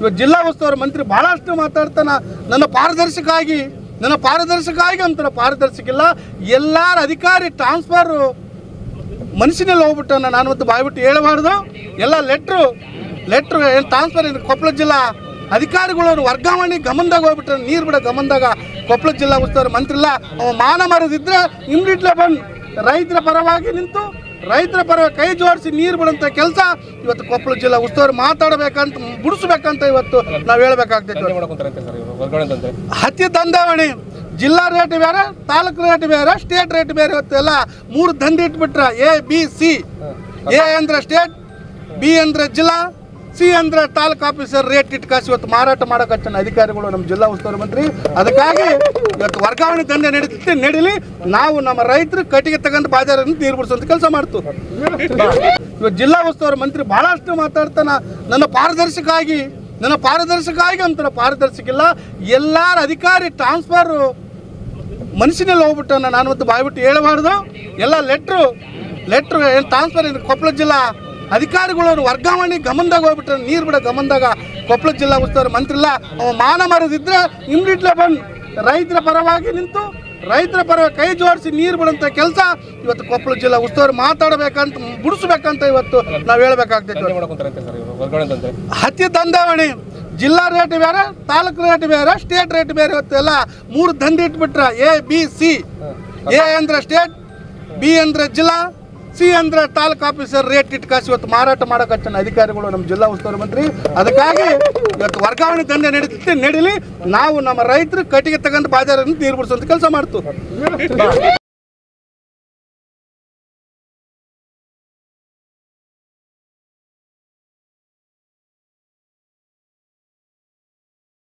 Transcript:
ಇವತ್ತು ಜಿಲ್ಲಾ ಉಸ್ತುವಾರಿ ಮಂತ್ರಿ ಭಾಳಷ್ಟು ಮಾತಾಡ್ತಾನ ನನ್ನ ಪಾರದರ್ಶಕ ಆಗಿ ನನ್ನ ಪಾರದರ್ಶಕ ಆಗಿ ಅಂತಾನೆ ಪಾರದರ್ಶಕ ಇಲ್ಲ ಎಲ್ಲಾರ ಅಧಿಕಾರಿ ಟ್ರಾನ್ಸ್ಫರ್ ಮನುಷ್ಯನಲ್ಲಿ ಹೋಗ್ಬಿಟ್ಟು ನಾನು ಒಂದು ಬಾಯ್ಬಿಟ್ಟು ಹೇಳಬಾರ್ದು ಎಲ್ಲ ಲೆಟ್ರು ಲೆಟ್ರು ಏನು ಟ್ರಾನ್ಸ್ಫರ್ ಏನು ಕೊಪ್ಪಳ ಜಿಲ್ಲಾ ಅಧಿಕಾರಿಗಳು ವರ್ಗಾವಣೆ ಗಮನದಾಗ ಹೋಗ್ಬಿಟ್ರೆ ನೀರು ಬಿಡೋ ಗಮನದಾಗ ಕೊಪ್ಪಳ ಜಿಲ್ಲಾ ಉಸ್ತುವಾರಿ ಮಂತ್ರಿ ಇಲ್ಲ ಅವ ಮಾನ ಮರದಿದ್ರೆ ಇಮ್ಡಿಟ್ಲೆ ಬಂದು ರೈತರ ಪರವಾಗಿ ನಿಂತು ರೈತರ ಪರ ಕೈ ಜೋಡಿಸಿ ನೀರು ಬಿಡಂತ ಕೆಲಸ ಇವತ್ತು ಕೊಪ್ಪಳ ಜಿಲ್ಲಾ ಉಸ್ತುವಾರಿ ಮಾತಾಡಬೇಕಂತ ಬಿಡಿಸ್ಬೇಕಂತ ಇವತ್ತು ನಾವು ಹೇಳ್ಬೇಕಾಗ್ತೈತೆ ದಂಧೆ ಮಾಡಕೊಂತಾರಂತೆ ಸರ್ ಇವರು ವರ್ಗಾವಣೆ ದಂಧೆ ಹತ್ತಿ ದಂದಾವಣಿ ಜಿಲ್ಲಾ ರೇಟ್ ಬೇರೆ ತಾಲೂಕು ರೇಟ್ ಬೇರೆ ಸ್ಟೇಟ್ ರೇಟ್ ಬೇರೆ ಇವತ್ತು ಎಲ್ಲ ಮೂರು ದಂಧೆ ಇಟ್ಬಿಟ್ರ ಎ ಬಿ ಸಿ ಎ ಅಂದ್ರೆ ಸ್ಟೇಟ್ ಬಿ ಅಂದ್ರೆ ಜಿಲ್ಲಾ ಸಿ ಅಂದ್ರೆ ತಾಲೂಕು ಆಫೀಸರ್ ರೇಟ್ ಇಟ್ಕಾಸಿ ಇವತ್ತು ಮಾರಾಟ ಮಾಡಕತ್ತಾನ ಅಧಿಕಾರಿಗಳು ನಮ್ಮ ಜಿಲ್ಲಾ ಉಸ್ತುವಾರಿ ಮಂತ್ರಿ ಅದಕ್ಕಾಗಿ ಇವತ್ತು ವರ್ಗಾವಣೆ ದಂಧೆ ನಡೀತಿತ್ತು ನಡೀಲಿ ನಾವು ನಮ್ಮ ರೈತರು ಕಟ್ಟಿಗೆ ತಗೊಂಡು ಬಾಜಾರನ್ನು ನೀರು ಬಿಡಿಸುವಂತ ಕೆಲಸ ಮಾಡ್ತು ಇವತ್ತು ಜಿಲ್ಲಾ ಉಸ್ತುವಾರಿ ಮಂತ್ರಿ ಭಾಳಷ್ಟು ಮಾತಾಡ್ತಾನ ನನ್ನ ಪಾರದರ್ಶಕ ಆಗಿ ನನ್ನ ಪಾರದರ್ಶಕ ಆಗಿ ಅಂತಾನೆ ಪಾರದರ್ಶಕ ಇಲ್ಲ ಎಲ್ಲಾರ ಅಧಿಕಾರಿ ಟ್ರಾನ್ಸ್ಫರ್ ಮನುಷ್ಯನಲ್ಲಿ ಹೋಗ್ಬಿಟ್ಟು ನಾನು ಒಂದು ಬಾಯ್ಬಿಟ್ಟು ಹೇಳಬಾರ್ದು ಎಲ್ಲ ಲೆಟ್ರು ಲೆಟ್ರು ಏನು ಟ್ರಾನ್ಸ್ಫರ್ ಏನು ಕೊಪ್ಪಳ ಜಿಲ್ಲಾ ಅಧಿಕಾರಿಗಳು ವರ್ಗಾವಣೆ ಗಮನದಾಗ ಹೋಗ್ಬಿಟ್ರೆ ನೀರು ಬಿಡೋ ಗಮನದಾಗ ಕೊಪ್ಪಳ ಜಿಲ್ಲಾ ಉಸ್ತುವಾರಿ ಮಂತ್ರಿ ಇಲ್ಲ ಅವ ಮಾನ ಮರದಿದ್ರೆ ಇಮ್ಡಿಟ್ಲೆ ಬಂದು ರೈತರ ಪರವಾಗಿ ನಿಂತು ರೈತರ ಪರ ಕೈ ಜೋಡಿಸಿ ನೀರು ಬಿಡಂತ ಕೆಲಸ ಇವತ್ತು ಕೊಪ್ಪಳ ಜಿಲ್ಲಾ ಉಸ್ತುವಾರಿ ಮಾತಾಡಬೇಕಂತ ಬಿಡಿಸ್ಬೇಕಂತ ಇವತ್ತು ನಾವು ಹೇಳ್ಬೇಕಾಗ್ತೈತೆ ದಂಧೆ ಮಾಡಕೊಂತಾರಂತೆ ಸರ್ ಇವರು ವರ್ಗಾವಣೆ ದಂಧೆ ಹತ್ತಿ ದಂದಾವಣಿ ಜಿಲ್ಲಾ ರೇಟ್ ಬೇರೆ ತಾಲೂಕು ರೇಟ್ ಬೇರೆ ಸ್ಟೇಟ್ ರೇಟ್ ಬೇರೆ ಇವತ್ತು ಎಲ್ಲ ಮೂರು ದಂಧೆ ಇಟ್ಬಿಟ್ರ ಎ ಬಿ ಸಿ ಎ ಅಂದ್ರೆ ಸ್ಟೇಟ್ ಬಿ ಅಂದ್ರೆ ಜಿಲ್ಲಾ ಸಿ ಅಂದ್ರೆ ತಾಲೂಕು ಆಫೀಸರ್ ರೇಟ್ ಇಟ್ಕಾಸಿ ಇವತ್ತು ಮಾರಾಟ ಮಾಡಕತ್ತಾನ ಅಧಿಕಾರಿಗಳು ನಮ್ಮ ಜಿಲ್ಲಾ ಉಸ್ತುವಾರಿ ಮಂತ್ರಿ ಅದಕ್ಕಾಗಿ ಇವತ್ತು ವರ್ಗಾವಣೆ ದಂಧೆ ನಡೀತಿತ್ತು ನಡೀಲಿ ನಾವು ನಮ್ಮ ರೈತರು ಕಟ್ಟಿಗೆ ತಗೊಂಡು ಬಾಜಾರನ್ನು ನೀರು ಬಿಡಿಸುವಂತ ಕೆಲಸ ಮಾಡ್ತು